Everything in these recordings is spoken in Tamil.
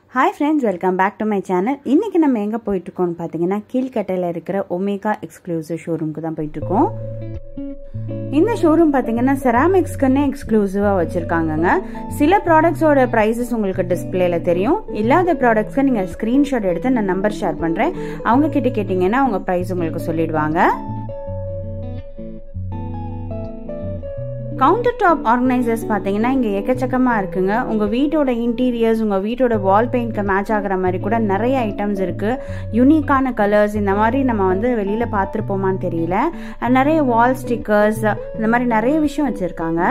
hi friends welcome back to my channel இன்றைக்கி நம்ம எங்கே போயிட்டுருக்கோம்னு பார்த்தீங்கன்னா கீழ்கட்டையில் இருக்கிற ஒமேகா எக்ஸ்க்ளூசிவ் ஷோரூமுக்கு தான் போயிட்டுருக்கோம் இந்த ஷோரூம் பார்த்தீங்கன்னா செராமிக்ஸ்க்குன்னே எக்ஸ்க்ளூசிவாக வச்சுருக்காங்கங்க சில ப்ராடக்ட்ஸோட ப்ரைஸஸ் உங்களுக்கு டிஸ்பிளேல தெரியும் இல்லாத ப்ராடக்ட்ஸ்க்கு நீங்கள் ஸ்க்ரீன்ஷாட் எடுத்து நான் நம்பர் ஷேர் பண்ணுறேன் அவங்க கிட்ட கேட்டிங்கன்னா அவங்க ப்ரைஸ் உங்களுக்கு சொல்லிடுவாங்க கவுண்டர் டாப் ஆர்கனைசர்ஸ் பார்த்தீங்கன்னா இங்கே எக்கச்சக்கமாக இருக்குங்க உங்கள் வீட்டோட இன்டீரியர்ஸ் உங்கள் வீட்டோட வால் பெயிண்ட்க்கு மேட்ச் ஆகிற மாதிரி கூட நிறைய ஐட்டம்ஸ் இருக்குது யூனிக்கான கலர்ஸ் இந்த மாதிரி நம்ம வந்து வெளியில் பார்த்துருப்போமான்னு தெரியல நிறைய வால் ஸ்டிக்கர்ஸ் இந்த மாதிரி நிறைய விஷயம் வச்சுருக்காங்க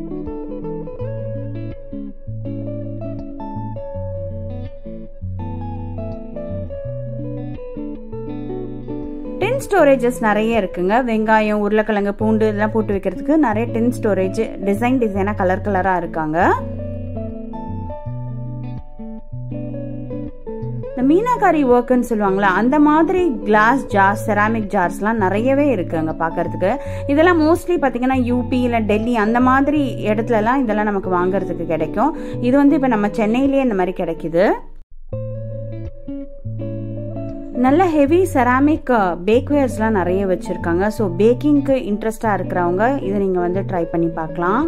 டின் ஸ்டோரேஜஸ் நிறைய இருக்குங்க வெங்காயம் உருளைக்கிழங்கு பூண்டு இதெல்லாம் போட்டு வைக்கிறதுக்கு நிறைய டின் ஸ்டோரேஜ் டிசைன் டிசைனாக கலர் கலராக இருக்காங்க இந்த மீனாக்காரி ஒர்க்குன்னு சொல்லுவாங்களா அந்த மாதிரி கிளாஸ் ஜார்ஸ் செராமிக் ஜார்ஸ்லாம் நிறையவே இருக்கு அங்கே பார்க்கறதுக்கு இதெல்லாம் மோஸ்ட்லி பார்த்தீங்கன்னா யூபி இல்லை டெல்லி அந்த மாதிரி இடத்துலலாம் இதெல்லாம் நமக்கு வாங்குறதுக்கு கிடைக்கும் இது வந்து இப்போ நம்ம சென்னையிலேயே இந்த மாதிரி கிடைக்குது நல்ல ஹெவி செராமிக் பேக்வேர்ஸ்லாம் நிறைய வச்சுருக்காங்க ஸோ பேக்கிங்க்கு இன்ட்ரெஸ்டாக இருக்கிறவங்க இதை நீங்கள் வந்து ட்ரை பண்ணி பார்க்கலாம்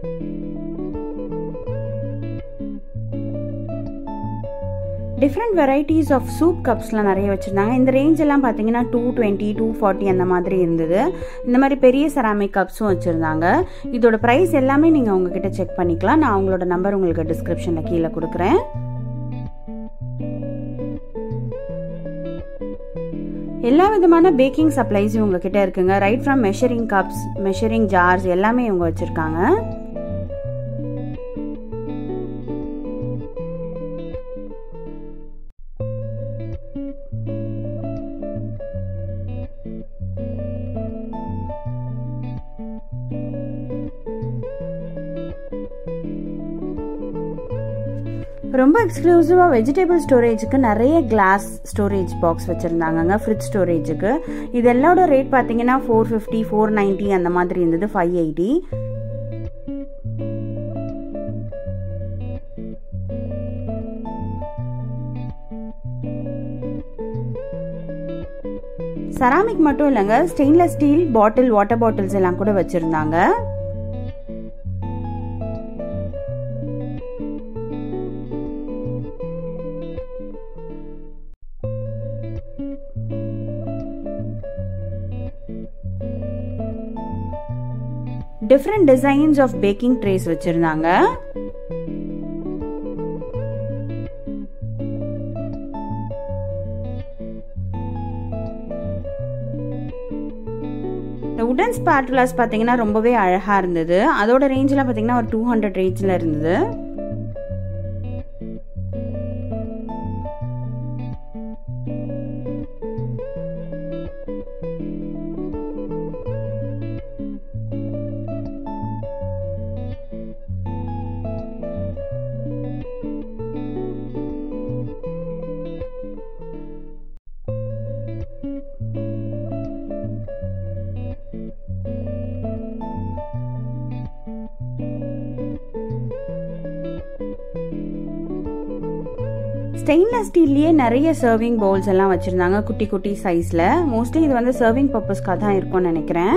டிஃப்ரெண்ட் வெரைட்டிஸ் ஆஃப் சூப் கப்ஸ்லாம் நிறைய வச்சுருந்தாங்க இந்த ரேஞ்ச் எல்லாம் பார்த்தீங்கன்னா டூ டுவெண்ட்டி டூ ஃபார்ட்டி அந்த மாதிரி இருந்தது இந்த மாதிரி பெரிய செராமிக் கப்ஸும் வச்சுருந்தாங்க இதோட ப்ரைஸ் எல்லாமே நீங்கள் உங்ககிட்ட செக் பண்ணிக்கலாம் நான் அவங்களோட நம்பர் உங்களுக்கு டிஸ்கிரிப்ஷனில் கீழே கொடுக்குறேன் எல்லா விதமான பேக்கிங் சப்ளைஸும் உங்ககிட்ட இருக்குங்க right from measuring cups measuring jars எல்லாமே இவங்க வச்சுருக்காங்க ரொம்ப எக்ஸ்க்ளூசிவாக வெஜிடபிள் ஸ்டோரேஜுக்கு நிறைய கிளாஸ் ஸ்டோரேஜ் பாக்ஸ் வச்சுருந்தாங்கங்க ஃப்ரிட்ஜ் ஸ்டோரேஜுக்கு இது எல்லாரோட ரேட் பார்த்தீங்கன்னா ஃபோர் ஃபிஃப்டி ஃபோர் நைன்ட்டி அந்த மாதிரி இருந்தது ஃபைவ் எயிட்டி செராமிக் மட்டும் இல்லைங்க stainless steel bottle water bottles எல்லாம் கூட வச்சுருந்தாங்க different designs of baking trays வச்சுருந்தாங்க இந்த உடன் ஸ்பாட்டுலாஸ் பார்த்தீங்கன்னா ரொம்பவே அழகாக இருந்தது அதோட ரேஞ்சில் பார்த்தீங்கன்னா ஒரு டூ ஹண்ட்ரட் ரேஞ்சில் இருந்தது ஸ்டெயின்லெஸ் ஸ்டீல்லையே நிறைய சர்விங் பவுல்ஸ் எல்லாம் வச்சுருந்தாங்க குட்டி குட்டி சைஸில் மோஸ்ட்லி இது வந்து சர்விங் பர்பஸ்க்காக தான் இருக்கும்னு நினைக்கிறேன்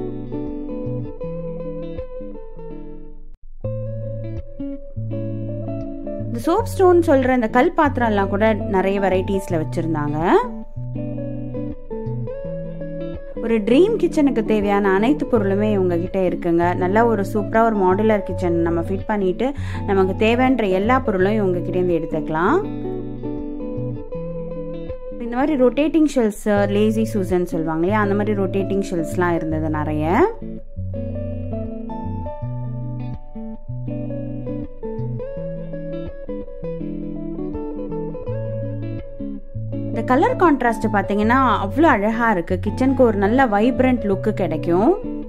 இந்த சோப் ஸ்டோன் சொல்கிற இந்த கல் பாத்திரம்லாம் கூட நிறைய வெரைட்டிஸில் வச்சுருந்தாங்க ஒரு ட்ரீம் கிச்சனுக்கு தேவையான அனைத்து பொருளுமே உங்ககிட்ட இருக்குங்க நல்லா ஒரு சூப்பராக ஒரு மாடுலர் கிச்சன் நம்ம ஃபிட் பண்ணிட்டு நமக்கு தேவைன்ற எல்லா பொருளும் இவங்ககிட்டேருந்து எடுத்துக்கலாம் இந்த மாதிரி ரொட்டேட்டிங் ஷெல்ஸ் லேசி சூசன் சொல்லுவாங்க இல்லையா அந்த மாதிரி ரொட்டேட்டிங் ஷெல்ஸ்லாம் இருந்தது நிறைய இந்த கலர் கான்ட்ராஸ்ட் பார்த்தீங்கன்னா அவ்வளோ அழகாக இருக்குது கிச்சனுக்கு ஒரு நல்ல வைப்ரண்ட் லுக்கு கிடைக்கும்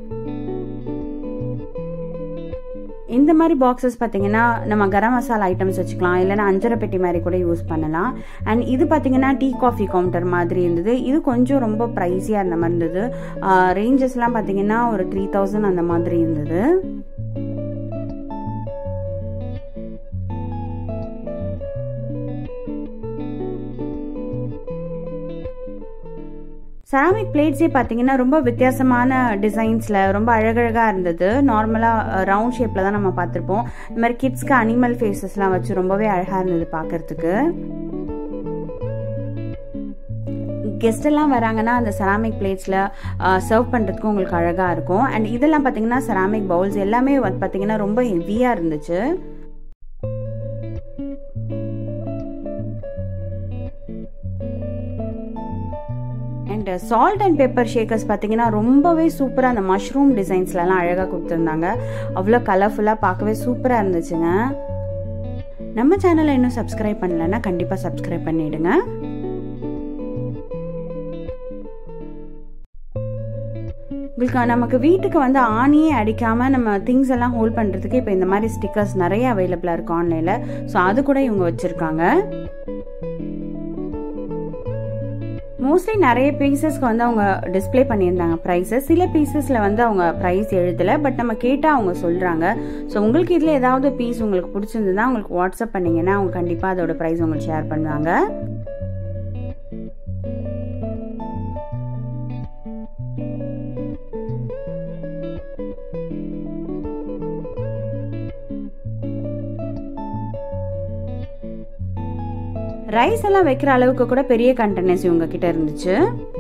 இந்த மாதிரி பாக்ஸஸ் பார்த்தீங்கன்னா நம்ம கரம் மசாலா ஐட்டம்ஸ் வச்சுக்கலாம் இல்லைன்னா அஞ்சரை பெட்டி மாதிரி கூட யூஸ் பண்ணலாம் அண்ட் இது பார்த்தீங்கன்னா டீ காஃபி கவுண்டர் மாதிரி இருந்தது இது கொஞ்சம் ரொம்ப ப்ரைஸியாக இருந்த மாதிரி இருந்தது ரேஞ்சஸ்லாம் பார்த்தீங்கன்னா ஒரு த்ரீ தௌசண்ட் அந்த மாதிரி இருந்தது செராமிக் பிளேட்ஸே பார்த்தீங்கன்னா ரொம்ப வித்தியாசமான டிசைன்ஸில் ரொம்ப அழகழகாக இருந்தது நார்மலாக ரவுண்ட் ஷேப்பில் தான் நம்ம பார்த்துருப்போம் இந்த மாதிரி கிட்ஸ்க்கு அனிமல் ஃபேஸஸ்லாம் வச்சு ரொம்பவே அழகாக இருந்தது பார்க்கறதுக்கு கெஸ்ட் எல்லாம் வராங்கன்னா அந்த செராமிக் பிளேட்ஸில் சர்வ் பண்ணுறதுக்கு உங்களுக்கு அழகாக இருக்கும் அண்ட் இதெல்லாம் பார்த்தீங்கன்னா செராமிக் பவுல்ஸ் எல்லாமே வந்து பார்த்தீங்கன்னா ரொம்ப ஹெவியாக இருந்துச்சு and salt and pepper shakers பார்த்தீங்கன்னா ரொம்பவே சூப்பராக அந்த மஷ்ரூம் டிசைன்ஸ்லலாம் அழகாக கொடுத்துருந்தாங்க அவ்வளோ கலர்ஃபுல்லாக பார்க்கவே சூப்பராக இருந்துச்சுங்க நம்ம சேனலை இன்னும் சப்ஸ்கிரைப் பண்ணலைன்னா கண்டிப்பாக சப்ஸ்கிரைப் பண்ணிவிடுங்க உங்களுக்கு நமக்கு வீட்டுக்கு வந்து ஆணியே அடிக்காமல் நம்ம திங்ஸ் எல்லாம் ஹோல்ட் பண்ணுறதுக்கு இப்போ இந்த மாதிரி ஸ்டிக்கர்ஸ் நிறைய அவைலபிளாக இருக்குது ஆன்லைனில் ஸோ அது கூட இவங்க வச்சுருக்காங்க மோஸ்ட்லி நிறைய பீசஸ்க்கு வந்து அவங்க டிஸ்பிளே பண்ணியிருந்தாங்க ப்ரைஸஸ் சில பீசஸில் வந்து அவங்க ப்ரைஸ் எழுதலை பட் நம்ம கேட்டால் அவங்க சொல்கிறாங்க ஸோ உங்களுக்கு இதில் ஏதாவது பீஸ் உங்களுக்கு பிடிச்சிருந்ததுன்னா உங்களுக்கு வாட்ஸ்அப் பண்ணிங்கன்னா அவங்க கண்டிப்பாக அதோட ப்ரைஸ் உங்களுக்கு ஷேர் பண்ணுவாங்க ரைஸ் எல்லாம் வைக்கிற அளவுக்கு கூட பெரிய கண்டெய்னர்ஸ் இவங்க கிட்ட இருந்துச்சு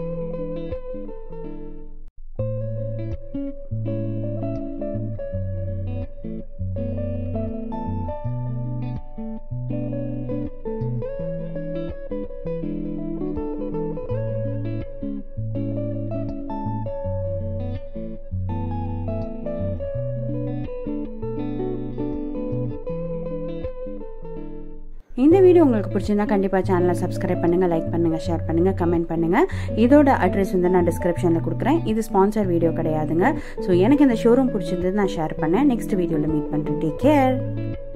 இந்த வீடியோ உங்களுக்கு பிடிச்சிருந்தா கண்டிப்பாக சேனலை சப்ஸ்கிரைப் பண்ணுங்கள் லைக் பண்ணுங்கள் ஷேர் பண்ணுங்கள் கமெண்ட் பண்ணுங்கள் இதோட அட்ரஸ் வந்து நான் டிஸ்கிரிப்ஷனில் கொடுக்குறேன் இது ஸ்பான்சர் வீடியோ கிடையாதுங்க ஸோ எனக்கு இந்த ஷோரூம் பிடிச்சிருந்தது நான் ஷேர் பண்ணேன் நெக்ஸ்ட் வீடியோவில் மீட் பண்ணுறேன் டேக் கேர்